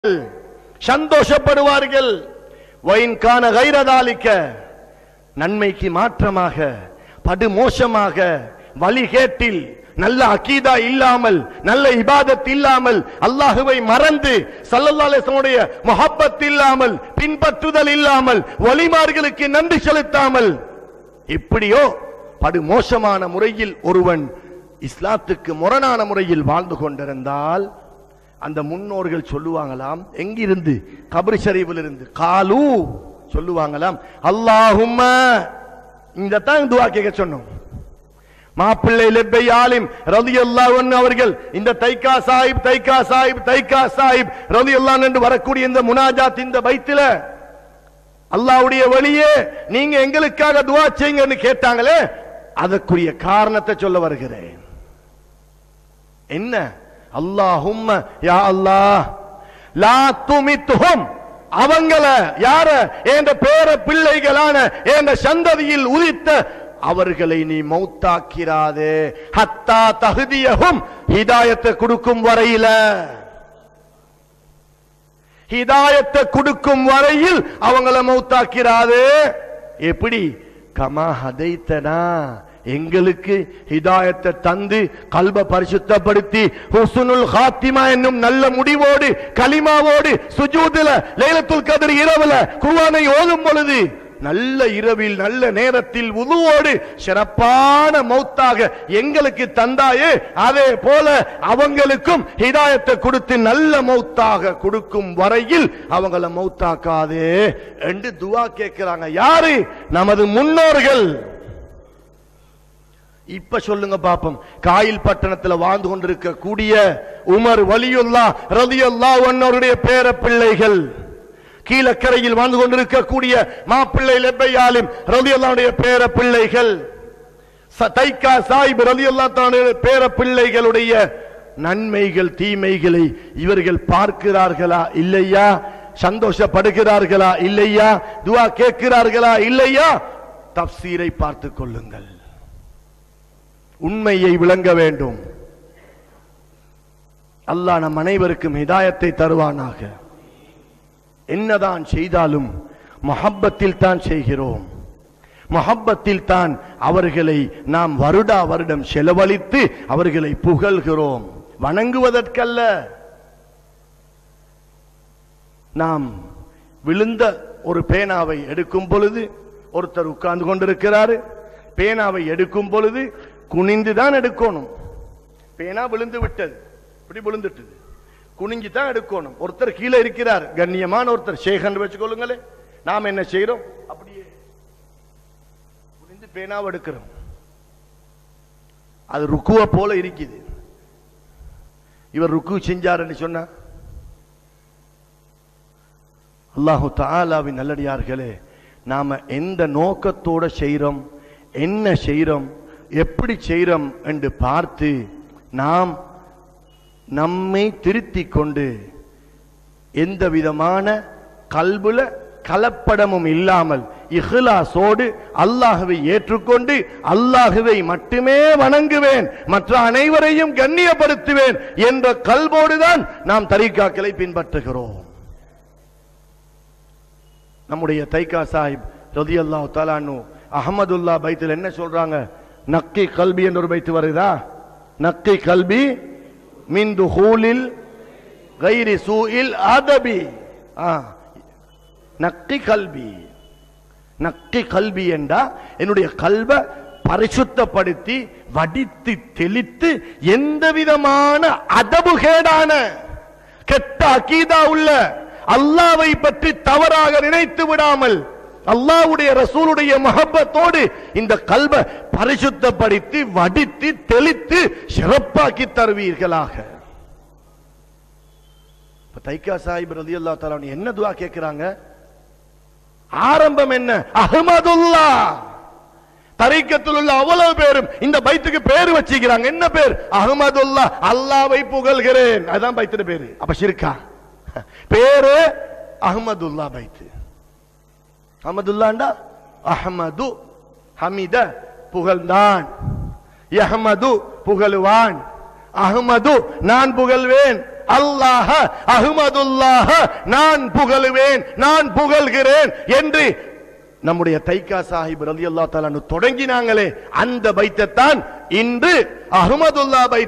சந்தோஷப்படுவார்கள் வைன்கான கைரதாலிக்க நன்மைக்கு மாற்றமாக படுமோசமாக வழிகேட்டில் நல்ல அக்கீதா இல்லாமல் நல்ல இபாதத் இல்லாமல் அல்லாஹுவை மறந்து சல்லல்லாஹுடைய முஹப்பத் இல்லாமல் பின்பற்றுதல் இல்லாமல் வலிமார்களுக்கு நன்றி செலுத்தாமல் எப்படியோ படுமோசமான முறையில் ஒருவன் இஸ்லாத்துக்கு முரணான முறையில் வாழ்ந்து கொண்டிருந்தால் அந்த முன்னோர்கள் சொல்லுவாங்களாம் எங்கிருந்து கபரி ஷரீஃபில் இருந்து காலு சொல்லுவாங்களாம் அல்லாஹும்ம இந்த தான் துவா கேட்க சொன்னோம் மாப்பிள்ளை லெப்பை ஆலிம் ரதி அவர்கள் இந்த தைக்கா சாஹிப் தைக்கா சாஹிப் தைக்கா சாஹிப் ரதி என்று வரக்கூடிய இந்த முனாஜாத் இந்த பைத்தில அல்லாவுடைய வழியே நீங்க எங்களுக்காக துவா செய்யுங்கன்னு கேட்டாங்களே அதற்குரிய காரணத்தை சொல்ல வருகிறேன் என்ன அல்லாஹும்ம யா அல்லாஹ் லா துமித்துஹும் அவங்கள யார என்ற பேர பிள்ளைகளான என்ற சந்ததியில் உதித்த அவர்களை நீ மௌத்தாக்கிறாதே ஹத்தா தகுதியகும் ஹிதாயத்தை கொடுக்கும் வரையில ஹிதாயத்தை கொடுக்கும் வரையில் அவங்கள மௌத்தாக்கிறாதே எப்படி கமா ஹதைத்தனா எங்களுக்கு ஹிதாயத்தை தந்து கல்ப பரிசுத்தப்படுத்தி ஹுசுனுல் ஹாத்திமா என்னும் நல்ல முடிவோடு கலிமாவோடு சுஜூதுல லைலத்துல் கதிர் இரவுல குர்ஆனை ஓதும் பொழுது நல்ல இரவில் நல்ல நேரத்தில் உதுவோடு சிறப்பான மௌத்தாக எங்களுக்கு தந்தாயே அதே போல அவங்களுக்கும் ஹிதாயத்தை கொடுத்து நல்ல மௌத்தாக கொடுக்கும் வரையில் அவங்கள மௌத்தாக்காதே என்று துவா கேட்கிறாங்க யாரு நமது முன்னோர்கள் இப்ப சொல்லுங்க பாப்போம் காயில் பட்டணத்துல வாழ்ந்து கொண்டிருக்க கூடிய உமர் வலியுல்லா ரலியல்லா அவருடைய பேர பிள்ளைகள் கீழக்கரையில் வாழ்ந்து கொண்டிருக்க கூடிய மாப்பிள்ளை லெப்பையாலும் ரலியல்லாவுடைய பேர பிள்ளைகள் ச- தைக்கா சாஹிப் ரலியல்லா தானுடைய பேர பிள்ளைகளுடைய நன்மைகள் தீமைகளை இவர்கள் பார்க்கிறார்களா இல்லையா சந்தோஷப்படுகிறார்களா இல்லையா துவா கேட்கிறார்களா இல்லையா தப்சீரை பார்த்துக் கொள்ளுங்கள் உண்மையை விளங்க வேண்டும் அல்லாஹ் நம் அனைவருக்கும் ஹிதாயத்தை தருவானாக என்னதான் செய்தாலும் மொஹப்பத்தில் தான் செய்கிறோம் மொஹப்பத்தில் தான் அவர்களை நாம் வருடா வருடம் செலவழித்து அவர்களை புகழ்கிறோம் வணங்குவதற்கல்ல நாம் விழுந்த ஒரு பேனாவை எடுக்கும் பொழுது ஒருத்தர் உட்கார்ந்து கொண்டிருக்கிறாரு பேனாவை எடுக்கும் பொழுது குனிந்து தான் எடுக்கணும் பேனா விழுந்து விட்டது இப்படி விழுந்துட்டது குனிஞ்சு தான் எடுக்கணும் ஒருத்தர் கீழே இருக்கிறார் கண்ணியமான ஒருத்தர் சேகன் வச்சுக்கொள்ளுங்களே நாம் என்ன செய்யறோம் அப்படியே குனிந்து பேனாவை எடுக்கிறோம் அது ருக்குவ போல இருக்குது இவர் ருக்கு செஞ்சாருன்னு சொன்னா அல்லாஹு தாலாவின் நல்லடியார்களே நாம எந்த நோக்கத்தோட செய்றோம் என்ன செய்றோம் எப்படி செய்றோம் என்று பார்த்து நாம் நம்மை திருத்திக் கொண்டு எந்த விதமான கல்புல கலப்படமும் இல்லாமல் இஹ்லாசோடு அல்லாஹுவை ஏற்றுக்கொண்டு அல்லாஹுவை மட்டுமே வணங்குவேன் மற்ற அனைவரையும் கண்ணியப்படுத்துவேன் என்ற கல்போடுதான் நாம் தரிகாக்களை பின்பற்றுகிறோம் நம்முடைய தைக்கா சாஹிப் ரதி அல்லாஹ் தாலானு அகமதுல்லா பைத்தில் என்ன சொல்றாங்க நக்கி கல்பி என்ற ஒரு பைத்து வருதா நக்கி கல்பி மின் துஹூலில் கைரி சூஇல் அதபி ஆ நக்கி கல்வி நக்கி கல்வி என்றா என்னுடைய கல்வ பரிசுத்தப்படுத்தி வடித்து தெளித்து எந்த விதமான அதபுகேடான கெட்ட அகீதா உள்ள அல்லாவை பற்றி தவறாக நினைத்து விடாமல் அல்லாஹ்வுடைய ரசூலுடைய மஹப்பத்தோடு இந்த கல்வ பரிசுத்தப்படுத்தி வடித்து தெளித்து சிறப்பாக்கி தருவீர்களாக இப்ப தைக்கா சாஹிப் ரதி அல்லா என்ன துவா கேட்கிறாங்க ஆரம்பம் என்ன அஹமதுல்லா தரிக்கத்தில் உள்ள அவ்வளவு பேரும் இந்த பைத்துக்கு பேர் வச்சுக்கிறாங்க என்ன பேர் அஹமதுல்லா அல்லாவை புகழ்கிறேன் அதான் பைத்துட பேரு அப்ப ஷிர்கா பேரு அஹமதுல்லா பைத்து அஹமதுல்லாண்டா அஹமது ஹமித புகழ்ந்தான் யஹமது புகழுவான் அஹ்மது நான் புகழ்வேன் அல்லாஹ அஹ்மதுல்லாஹ நான் புகழுவேன் நான் புகழ்கிறேன் என்று நம்முடைய தைக்கா சாஹிப் ரலியல்லாஹு தஆலா தொடங்கினாங்களே அந்த பைத்தத்தான் இன்று அஹ்மதுல்லா பைத்